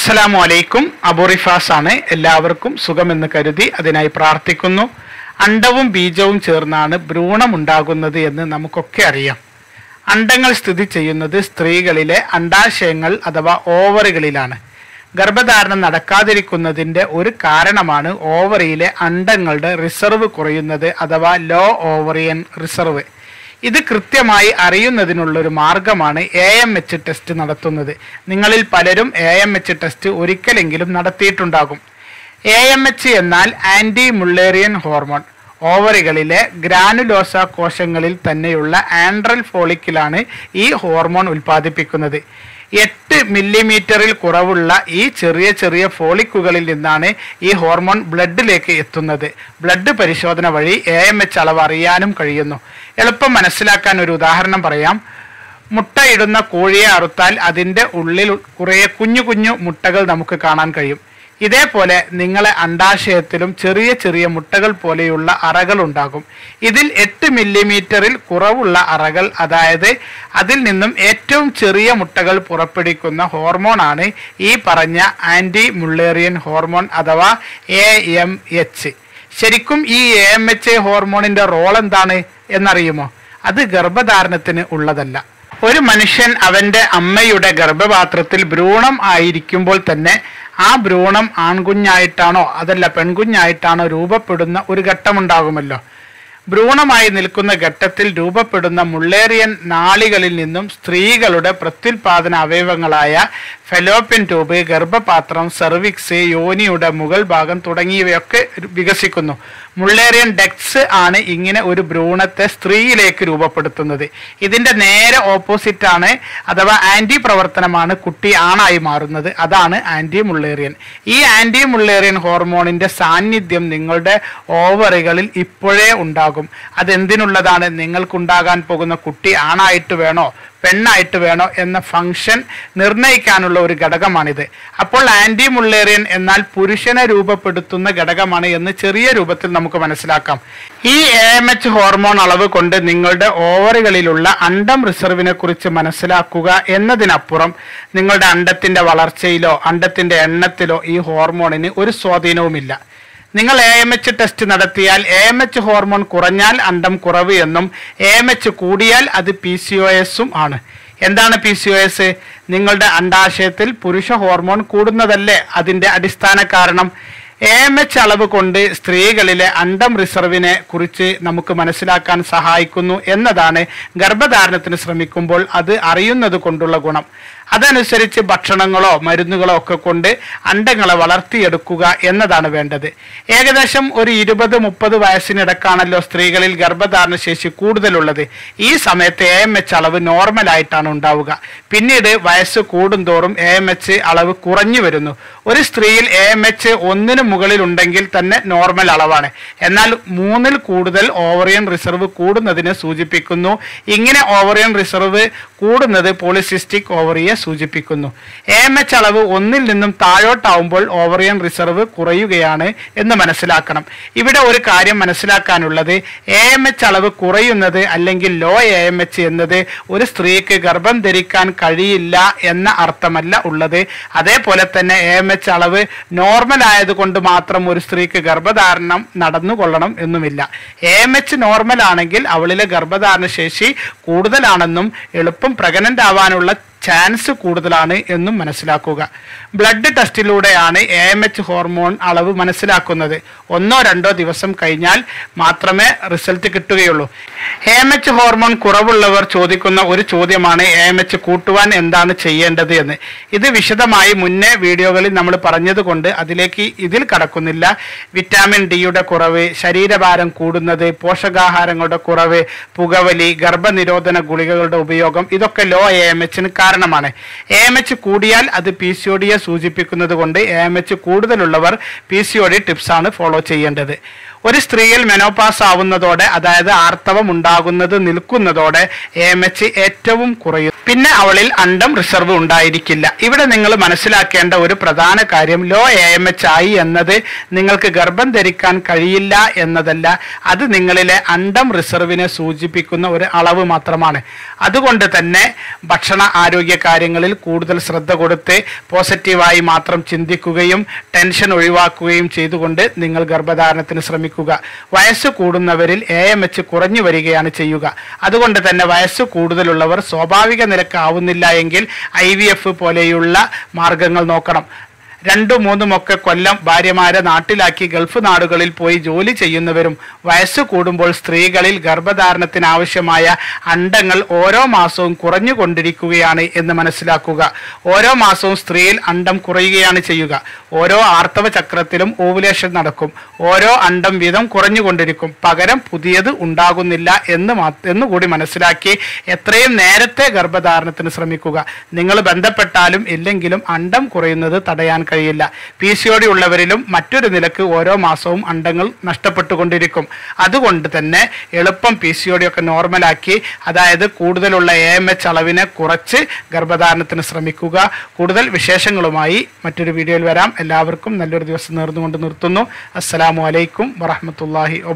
അസ്സലാമു അലൈക്കും അബുറിഫാസ് ആണ് എല്ലാവർക്കും സുഖമെന്ന് കരുതി അതിനായി പ്രാർത്ഥിക്കുന്നു അണ്ടവും ബീജവും ചേർന്നാണ് ഭ്രൂണം ഉണ്ടാകുന്നത് എന്ന് നമുക്കൊക്കെ അറിയാം അണ്ടങ്ങൾ സ്ഥിതി ചെയ്യുന്നത് സ്ത്രീകളിലെ അണ്ടാശയങ്ങൾ അഥവാ ഓവറുകളിലാണ് ഗർഭധാരണം നടക്കാതിരിക്കുന്നതിന്റെ ഒരു കാരണമാണ് ഓവറിയിലെ അണ്ടങ്ങളുടെ റിസർവ് കുറയുന്നത് അഥവാ ലോ ഓവറിയൻ റിസർവ് ഇത് കൃത്യമായി അറിയുന്നതിനുള്ള ഒരു മാർഗമാണ് എ എം എച്ച് ടെസ്റ്റ് നടത്തുന്നത് നിങ്ങളിൽ പലരും എ എം എച്ച് ടെസ്റ്റ് ഒരിക്കലെങ്കിലും നടത്തിയിട്ടുണ്ടാകും എ എം എച്ച് എന്നാൽ ആന്റി മുള്ളേറിയൻ ഹോർമോൺ ഓവറികളിലെ ഗ്രാനുലോസ കോശങ്ങളിൽ തന്നെയുള്ള ആൻഡ്രൽ ഫോളിക്കിലാണ് ഈ ഹോർമോൺ ഉൽപ്പാദിപ്പിക്കുന്നത് എട്ട് മില്ലിമീറ്ററിൽ കുറവുള്ള ഈ ചെറിയ ചെറിയ ഫോളിക്കുകളിൽ നിന്നാണ് ഈ ഹോർമോൺ ബ്ലഡിലേക്ക് എത്തുന്നത് ബ്ലഡ് പരിശോധന വഴി എ എം എച്ച് അളവ് അറിയാനും കഴിയുന്നു എളുപ്പം മനസ്സിലാക്കാൻ ഒരു ഉദാഹരണം പറയാം മുട്ടയിടുന്ന കോഴിയെ അറുത്താൽ അതിൻ്റെ ഉള്ളിൽ കുറേ കുഞ്ഞു കുഞ്ഞു മുട്ടകൾ നമുക്ക് കാണാൻ കഴിയും ഇതേപോലെ നിങ്ങളെ അണ്ടാശയത്തിലും ചെറിയ ചെറിയ മുട്ടകൾ പോലെയുള്ള അറകൾ ഉണ്ടാകും ഇതിൽ എട്ട് മില്ലിമീറ്ററിൽ കുറവുള്ള അറകൾ അതായത് അതിൽ നിന്നും ഏറ്റവും ചെറിയ മുട്ടകൾ പുറപ്പെടുവിക്കുന്ന ഹോർമോണാണ് ഈ പറഞ്ഞ ആന്റി മുള്ളേറിയൻ ഹോർമോൺ അഥവാ എ എം എച്ച് ശരിക്കും ഈ എ എം എച്ച് ഹോർമോണിന്റെ റോൾ എന്താണ് എന്നറിയുമോ അത് ഗർഭധാരണത്തിന് ഉള്ളതല്ല ഒരു മനുഷ്യൻ അവന്റെ അമ്മയുടെ ഗർഭപാത്രത്തിൽ ഭ്രൂണം ആയിരിക്കുമ്പോൾ തന്നെ ആ ഭ്രൂണം ആൺകുഞ്ഞായിട്ടാണോ അതല്ല പെൺകുഞ്ഞായിട്ടാണോ രൂപപ്പെടുന്ന ഒരു ഘട്ടമുണ്ടാകുമല്ലോ ഭ്രൂണമായി നിൽക്കുന്ന ഘട്ടത്തിൽ രൂപപ്പെടുന്ന മുള്ളേറിയൻ നാളികളിൽ നിന്നും സ്ത്രീകളുടെ പ്രത്യുൽപാദന അവയവങ്ങളായ ഫെലോപ്പിൻ ട്യൂബ് ഗർഭപാത്രം സെർവിക്സ് യോനിയുടെ മുകൾ ഭാഗം തുടങ്ങിയവയൊക്കെ വികസിക്കുന്നു മുള്ളേറിയൻ ഡെക്സ് ആണ് ഇങ്ങനെ ഒരു ഭ്രൂണത്തെ സ്ത്രീയിലേക്ക് രൂപപ്പെടുത്തുന്നത് ഇതിന്റെ നേരെ ഓപ്പോസിറ്റ് ആണ് അഥവാ ആന്റി പ്രവർത്തനമാണ് കുട്ടി ആണായി മാറുന്നത് അതാണ് ആന്റി മുള്ളേറിയൻ ഈ ആന്റി മുള്ളേറിയൻ ഹോർമോണിന്റെ സാന്നിധ്യം നിങ്ങളുടെ ഓവറുകളിൽ ഇപ്പോഴേ ഉണ്ടാകും അതെന്തിനുള്ളതാണ് നിങ്ങൾക്കുണ്ടാകാൻ പോകുന്ന കുട്ടി ആണായിട്ട് വേണോ പെണ്ണായിട്ട് വേണോ എന്ന ഫംഗ്ഷൻ നിർണ്ണയിക്കാനുള്ള ഒരു ഘടകമാണിത് അപ്പോൾ ആന്റി മുള്ളേറിയൻ എന്നാൽ പുരുഷനെ രൂപപ്പെടുത്തുന്ന ഘടകമാണ് എന്ന് ചെറിയ രൂപത്തിൽ നമുക്ക് മനസ്സിലാക്കാം ഈ എ എം എച്ച് ഹോർമോൺ അളവ് കൊണ്ട് നിങ്ങളുടെ ഓവറുകളിലുള്ള അണ്ടം റിസർവിനെ കുറിച്ച് മനസ്സിലാക്കുക എന്നതിനപ്പുറം നിങ്ങളുടെ അണ്ടത്തിന്റെ വളർച്ചയിലോ അണ്ടത്തിന്റെ എണ്ണത്തിലോ ഈ ഹോർമോണിന് ഒരു സ്വാധീനവുമില്ല നിങ്ങൾ എ എം എച്ച് ടെസ്റ്റ് നടത്തിയാൽ എ എം എച്ച് ഹോർമോൺ കുറഞ്ഞാൽ അണ്ടം കുറവ് എന്നും എ എം എച്ച് കൂടിയാൽ അത് പി സി ഒ എസും ആണ് എന്താണ് പി സി ഒ എസ് നിങ്ങളുടെ അണ്ടാശയത്തിൽ പുരുഷ ഹോർമോൺ കൂടുന്നതല്ലേ അതിന്റെ അടിസ്ഥാന കാരണം എ എം എച്ച് അളവ് കൊണ്ട് സ്ത്രീകളിലെ അണ്ടം റിസർവിനെ കുറിച്ച് നമുക്ക് മനസ്സിലാക്കാൻ സഹായിക്കുന്നു എന്നതാണ് ഗർഭധാരണത്തിന് ശ്രമിക്കുമ്പോൾ അത് അറിയുന്നത് കൊണ്ടുള്ള ഗുണം അതനുസരിച്ച് ഭക്ഷണങ്ങളോ മരുന്നുകളോ ഒക്കെ കൊണ്ട് അണ്ടങ്ങളെ വളർത്തിയെടുക്കുക എന്നതാണ് വേണ്ടത് ഏകദേശം ഒരു ഇരുപത് മുപ്പത് വയസ്സിനിടക്കാണല്ലോ സ്ത്രീകളിൽ ഗർഭധാരണ ശേഷി കൂടുതലുള്ളത് ഈ സമയത്ത് എ എം എച്ച് അളവ് നോർമലായിട്ടാണ് ഉണ്ടാവുക പിന്നീട് വയസ്സ് കൂടുന്തോറും എ എം എച്ച് അളവ് കുറഞ്ഞു വരുന്നു ഒരു സ്ത്രീയിൽ എ എം എച്ച് ഒന്നിന് മുകളിൽ ഉണ്ടെങ്കിൽ തന്നെ നോർമൽ അളവാണ് എന്നാൽ മൂന്നിൽ കൂടുതൽ ഓവറിയൻ റിസർവ് കൂടുന്നതിനെ സൂചിപ്പിക്കുന്നു ഇങ്ങനെ ഓവറിയൻ റിസർവ് കൂടുന്നത് പോളിസിസ്റ്റിക് ഓവറിയെ സൂചിപ്പിക്കുന്നു എ എം എച്ച് അളവ് ഒന്നിൽ നിന്നും താഴോട്ടാവുമ്പോൾ ഓവറിയൻ റിസർവ് കുറയുകയാണ് എന്ന് മനസ്സിലാക്കണം ഇവിടെ ഒരു കാര്യം മനസ്സിലാക്കാനുള്ളത് എ എം എച്ച് അളവ് കുറയുന്നത് അല്ലെങ്കിൽ ലോ എ എം എച്ച് എന്നത് ഒരു സ്ത്രീക്ക് ഗർഭം ധരിക്കാൻ കഴിയില്ല എന്ന അർത്ഥമല്ല ഉള്ളത് അതേപോലെ തന്നെ എ എം എച്ച് അളവ് നോർമൽ ആയതുകൊണ്ട് മാത്രം ഒരു സ്ത്രീക്ക് ഗർഭധാരണം നടന്നുകൊള്ളണം എന്നുമില്ല എ എം എച്ച് നോർമൽ ആണെങ്കിൽ അവളിലെ ഗർഭധാരണ ശേഷി കൂടുതലാണെന്നും എളുപ്പം പ്രഗ്നന്റ് ആവാനുള്ള ചാൻസ് കൂടുതലാണ് എന്നും മനസ്സിലാക്കുക ബ്ലഡ് ടെസ്റ്റിലൂടെയാണ് എ എം എച്ച് ഹോർമോൺ അളവ് മനസ്സിലാക്കുന്നത് ഒന്നോ രണ്ടോ ദിവസം കഴിഞ്ഞാൽ മാത്രമേ റിസൾട്ട് കിട്ടുകയുള്ളൂ എ എം എച്ച് ഹോർമോൺ കുറവുള്ളവർ ചോദിക്കുന്ന ഒരു ചോദ്യമാണ് എ എം എച്ച് കൂട്ടുവാൻ എന്താണ് ചെയ്യേണ്ടത് എന്ന് ഇത് വിശദമായി മുന്നേ വീഡിയോകളിൽ നമ്മൾ പറഞ്ഞതുകൊണ്ട് അതിലേക്ക് ഇതിൽ കടക്കുന്നില്ല വിറ്റാമിൻ ഡിയുടെ കുറവ് ശരീരഭാരം കൂടുന്നത് പോഷകാഹാരങ്ങളുടെ കുറവ് പുകവലി ഗർഭനിരോധന ഗുളികകളുടെ ഉപയോഗം ഇതൊക്കെ ലോ എ എം എച്ചിന് കാരണമാണ് എ എം എച്ച് കൂടിയാൽ അത് പി സി ഒ ഡിയെ സൂചിപ്പിക്കുന്നത് കൊണ്ട് എ എം എച്ച് കൂടുതലുള്ളവർ പി സി ഒ ഡി ടിപ്സാണ് ഫോളോ ചെയ്യേണ്ടത് ഒരു സ്ത്രീയിൽ മെനോപാസ് ആവുന്നതോടെ അതായത് ആർത്തവം ഉണ്ടാകുന്നത് നിൽക്കുന്നതോടെ എ എം എച്ച് ഏറ്റവും കുറയും പിന്നെ അവളിൽ അണ്ടം റിസർവ് ഉണ്ടായിരിക്കില്ല ഇവിടെ നിങ്ങൾ മനസ്സിലാക്കേണ്ട ഒരു പ്രധാന കാര്യം ലോ എ എം എച്ച് ആയി എന്നത് നിങ്ങൾക്ക് ഗർഭം ധരിക്കാൻ കഴിയില്ല എന്നതല്ല അത് നിങ്ങളിലെ അണ്ടം റിസർവിനെ സൂചിപ്പിക്കുന്ന ഒരു അളവ് മാത്രമാണ് അതുകൊണ്ട് തന്നെ ഭക്ഷണ ആരോഗ്യ കാര്യങ്ങളിൽ കൂടുതൽ ശ്രദ്ധ കൊടുത്ത് പോസിറ്റീവായി മാത്രം ചിന്തിക്കുകയും ടെൻഷൻ ഒഴിവാക്കുകയും ചെയ്തുകൊണ്ട് നിങ്ങൾ ഗർഭധാരണത്തിന് ശ്രമിക്കുക വയസ്സ് കൂടുന്നവരിൽ എ എം എച്ച് കുറഞ്ഞു വരികയാണ് ചെയ്യുക അതുകൊണ്ട് തന്നെ വയസ്സ് കൂടുതലുള്ളവർ സ്വാഭാവിക നിരക്ക് ആവുന്നില്ല എങ്കിൽ ഐ വി എഫ് പോലെയുള്ള മാർഗങ്ങൾ നോക്കണം രണ്ടും മൂന്നും ഒക്കെ കൊല്ലം ഭാര്യമാരെ നാട്ടിലാക്കി ഗൾഫ് നാടുകളിൽ പോയി ജോലി ചെയ്യുന്നവരും വയസ്സ് കൂടുമ്പോൾ സ്ത്രീകളിൽ ഗർഭധാരണത്തിന് ആവശ്യമായ അണ്ടങ്ങൾ ഓരോ മാസവും കുറഞ്ഞുകൊണ്ടിരിക്കുകയാണ് എന്ന് മനസ്സിലാക്കുക ഓരോ മാസവും സ്ത്രീയിൽ അണ്ടം കുറയുകയാണ് ചെയ്യുക ഓരോ ആർത്തവ ചക്രത്തിലും ഓവുലേഷൻ നടക്കും ഓരോ അണ്ടം വീതം കുറഞ്ഞുകൊണ്ടിരിക്കും പകരം പുതിയത് ഉണ്ടാകുന്നില്ല എന്ന് മാ എന്നുകൂടി മനസ്സിലാക്കി എത്രയും നേരത്തെ ഗർഭധാരണത്തിന് ശ്രമിക്കുക നിങ്ങൾ ബന്ധപ്പെട്ടാലും ഇല്ലെങ്കിലും അണ്ടം കുറയുന്നത് തടയാൻ കഴിയില്ല പി സി ഒ ഡി ഉള്ളവരിലും മറ്റൊരു നിലക്ക് ഓരോ മാസവും അണ്ടങ്ങൾ നഷ്ടപ്പെട്ടുകൊണ്ടിരിക്കും അതുകൊണ്ട് തന്നെ എളുപ്പം പി സി ഒ ഡി ഒക്കെ നോർമലാക്കി അതായത് കൂടുതലുള്ള എ എം എച്ച് അളവിനെ കുറച്ച് ഗർഭധാരണത്തിന് ശ്രമിക്കുക കൂടുതൽ വിശേഷങ്ങളുമായി മറ്റൊരു വീഡിയോയിൽ വരാം എല്ലാവർക്കും നല്ലൊരു ദിവസം നേർന്നുകൊണ്ട് നിർത്തുന്നു അസ്സലാമു അലൈക്കും വറഹമത്തല്ലാഹി